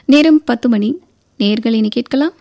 நேரம் பத்து மணி நேர்கள் இனி கேட்கலாம்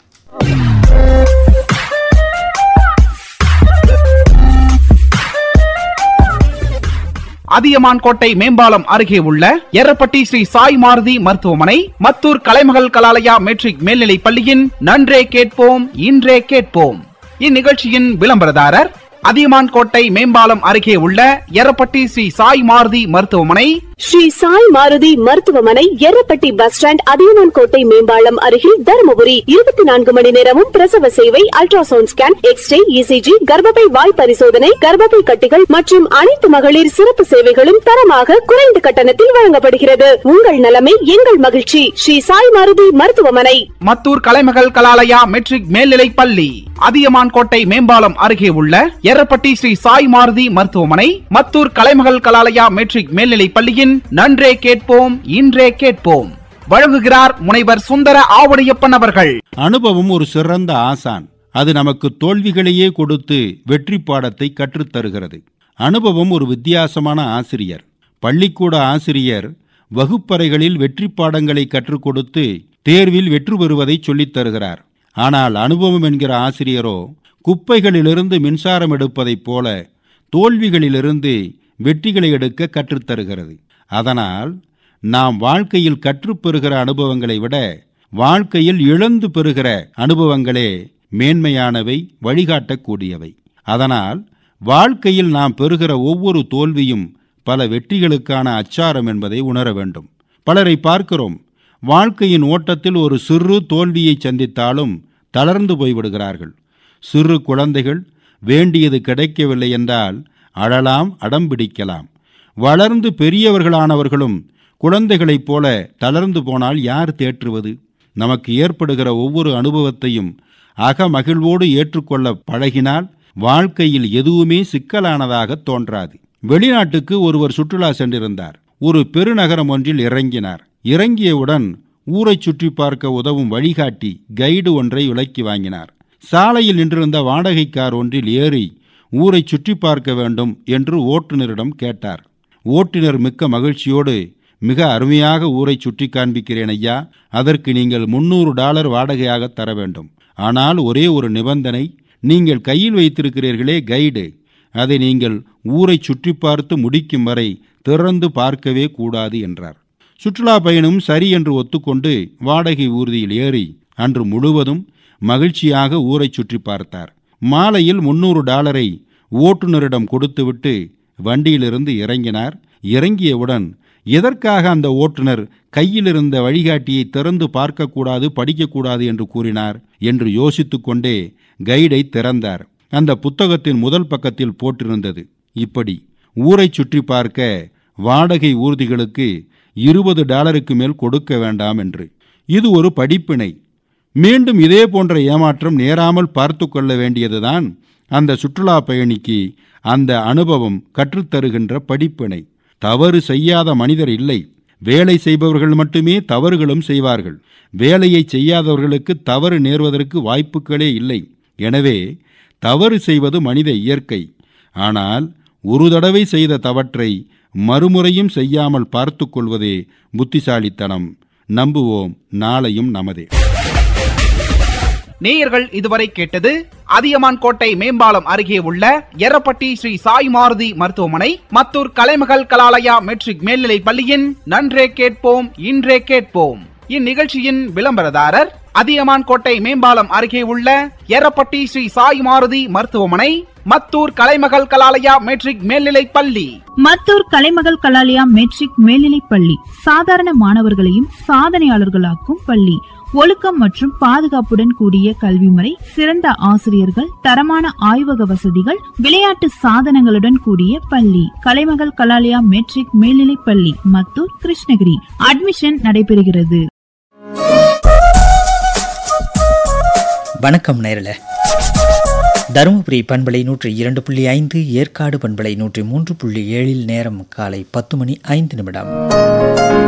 அதியமான் கோட்டை மேம்பாலம் அருகே உள்ள எர்ரப்பட்டி ஸ்ரீ சாய் மாருதி மருத்துவமனை மத்தூர் கலைமகள் கலாலயா மெட்ரிக் மேல்நிலைப் பள்ளியின் நன்றே கேட்போம் இன்றே கேட்போம் இந்நிகழ்ச்சியின் விளம்பரதாரர் அதியமான் கோட்டை மேம்பாலம் அருகே உள்ள எர்ரப்பட்டி ஸ்ரீ சாய் மாருதி மருத்துவமனை ஸ்ரீ சாய் மாருதி மருத்துவமனை எர்ரப்பட்டி பஸ் ஸ்டாண்ட் அதியமான் கோட்டை மேம்பாலம் அருகில் தருமபுரி இருபத்தி நான்கு மணி நேரமும் பிரசவ சேவை அல்ட்ராசவுண்ட் ஸ்கேன் எக்ஸ்ரே இசிஜி கர்ப்பப்பை வாய் பரிசோதனை கர்ப்பப்பை கட்டிகள் மற்றும் அனைத்து மகளிர் சிறப்பு சேவைகளும் தரமாக குறைந்த கட்டணத்தில் வழங்கப்படுகிறது உங்கள் நலமே எங்கள் மகிழ்ச்சி ஸ்ரீ சாய் மாருதி மருத்துவமனை மத்தூர் கலைமகள் கலாலயா மெட்ரிக் மேல்நிலைப் பள்ளி அதியமான் கோட்டை மேம்பாலம் அருகே உள்ள எர்ரப்பட்டி ஸ்ரீ சாய் மாருதி மருத்துவமனை மத்தூர் கலைமகள் கலாலயா மெட்ரிக் மேல்நிலைப் பள்ளியின் நன்றே கேட்போம் இன்றே கேட்போம் வழங்குகிறார் முனைவர் சுந்தர ஆவடியப்பன் அவர்கள் அனுபவம் ஒரு சிறந்த ஆசான் அது நமக்கு தோல்விகளையே கொடுத்து வெற்றி பாடத்தை கற்றுத் தருகிறது அனுபவம் ஒரு வித்தியாசமான ஆசிரியர் பள்ளிக்கூட ஆசிரியர் வகுப்பறைகளில் வெற்றி பாடங்களை கற்றுக் கொடுத்து தேர்வில் வெற்றி பெறுவதை சொல்லித் தருகிறார் ஆனால் அனுபவம் என்கிற ஆசிரியரோ குப்பைகளிலிருந்து மின்சாரம் எடுப்பதைப் போல தோல்விகளிலிருந்து வெற்றிகளை எடுக்க கற்றுத் தருகிறது அதனால் நாம் வாழ்க்கையில் கற்றுப்பெறுகிற அனுபவங்களை விட வாழ்க்கையில் இழந்து பெறுகிற அனுபவங்களே மேன்மையானவை வழிகாட்டக்கூடியவை அதனால் வாழ்க்கையில் நாம் பெறுகிற ஒவ்வொரு தோல்வியும் பல வெற்றிகளுக்கான அச்சாரம் என்பதை உணர வேண்டும் பலரை பார்க்கிறோம் வாழ்க்கையின் ஓட்டத்தில் ஒரு சிறு தோல்வியை சந்தித்தாலும் தளர்ந்து போய்விடுகிறார்கள் சிறு குழந்தைகள் வேண்டியது கிடைக்கவில்லை என்றால் அழலாம் அடம்பிடிக்கலாம் வளர்ந்து பெரியவர்களானவர்களும் குழந்தைகளைப் போல தளர்ந்து போனால் யார் தேற்றுவது நமக்கு ஏற்படுகிற ஒவ்வொரு அனுபவத்தையும் அகமகிழ்வோடு ஏற்றுக்கொள்ள பழகினால் வாழ்க்கையில் எதுவுமே சிக்கலானதாக தோன்றாது வெளிநாட்டுக்கு ஒருவர் சுற்றுலா சென்றிருந்தார் ஒரு பெருநகரம் ஒன்றில் இறங்கினார் இறங்கியவுடன் ஊரைச் சுற்றி பார்க்க உதவும் வழிகாட்டி கைடு ஒன்றை விலக்கி வாங்கினார் சாலையில் நின்றிருந்த வாடகை கார் ஒன்றில் ஏறி ஊரை சுற்றி பார்க்க வேண்டும் என்று ஓட்டுநரிடம் கேட்டார் ஓட்டுநர் மிக்க மகிழ்ச்சியோடு மிக அருமையாக ஊரை சுற்றி காண்பிக்கிறேன் ஐயா அதற்கு நீங்கள் முன்னூறு டாலர் வாடகையாக தர வேண்டும் ஆனால் ஒரே ஒரு நிபந்தனை நீங்கள் கையில் வைத்திருக்கிறீர்களே கைடு அதை நீங்கள் ஊரை சுற்றி பார்த்து முடிக்கும் வரை திறந்து பார்க்கவே கூடாது என்றார் சுற்றுலா பயணம் சரி என்று ஒத்துக்கொண்டு வாடகை ஊர்தியில் ஏறி அன்று முழுவதும் மகிழ்ச்சியாக ஊரை சுற்றி பார்த்தார் மாலையில் முன்னூறு டாலரை ஓட்டுநரிடம் கொடுத்துவிட்டு வண்டியிலிருந்து இறங்கினார் இறங்கியவுடன் எதற்காக அந்த ஓட்டுநர் கையில் இருந்த வழிகாட்டியை திறந்து பார்க்கக்கூடாது படிக்கக்கூடாது என்று கூறினார் என்று யோசித்துக் கொண்டே கைடை திறந்தார் அந்த புத்தகத்தின் முதல் பக்கத்தில் போட்டிருந்தது இப்படி ஊரை சுற்றி பார்க்க வாடகை ஊர்திகளுக்கு இருபது டாலருக்கு மேல் கொடுக்க வேண்டாம் என்று இது ஒரு படிப்பினை மீண்டும் இதே போன்ற ஏமாற்றம் நேராமல் பார்த்து கொள்ள வேண்டியதுதான் அந்த சுற்றுலா பயணிக்கு அந்த அனுபவம் கற்றுத்தருகின்ற படிப்பினை தவறு செய்யாத மனிதர் இல்லை வேலை செய்பவர்கள் மட்டுமே தவறுகளும் செய்வார்கள் வேலையை செய்யாதவர்களுக்கு தவறு நேர்வதற்கு வாய்ப்புகளே இல்லை எனவே தவறு செய்வது மனித இயற்கை ஆனால் ஒரு தடவை செய்த தவற்றை மறுமுறையும் செய்யாமல் பார்த்து கொள்வதே புத்திசாலித்தனம் நம்புவோம் நாளையும் நமதே நேயர்கள் இதுவரை கேட்டது அதியமான் கோட்டை மேம்பாலம் அருகே உள்ள எர்ரப்பட்டி ஸ்ரீ சாய் மாருதி மருத்துவமனை மத்தூர் கலைமகள் கலாலயா மெட்ரிக் மேல்நிலைப் பள்ளியின் நன்றே கேட்போம் இன்றே கேட்போம் இந்நிகழ்ச்சியின் விளம்பரதாரர் அதியமான் கோட்டை மேம்பாலம் அருகே உள்ள எர்ரப்பட்டி ஸ்ரீ சாய் மாருதி மருத்துவமனை மத்தூர் கலைமகள் கலாலயா மெட்ரிக் மேல்நிலைப் பள்ளி மத்தூர் கலைமகள் கலாலயா மெட்ரிக் மேல்நிலைப் பள்ளி சாதாரண மாணவர்களையும் சாதனையாளர்களாக்கும் பள்ளி ஒழுக்கம் மற்றும் பாதுகாப்புடன் கூடிய கல்வி முறை சிறந்த ஆசிரியர்கள் தரமான ஆய்வக வசதிகள் விளையாட்டு சாதனங்களுடன் கூடிய பள்ளி கலைமகள் கலாலயா மெட்ரிக் மேல்நிலைப் பள்ளி மத்தூர் கிருஷ்ணகிரி அட்மிஷன் நடைபெறுகிறது வணக்கம் நேரல தருமபுரி பண்பலை நூற்றி இரண்டு புள்ளி ஐந்து ஏற்காடு பண்பலை நூற்றி மூன்று புள்ளி ஏழில் நேரம் காலை பத்து மணி ஐந்து நிமிடம்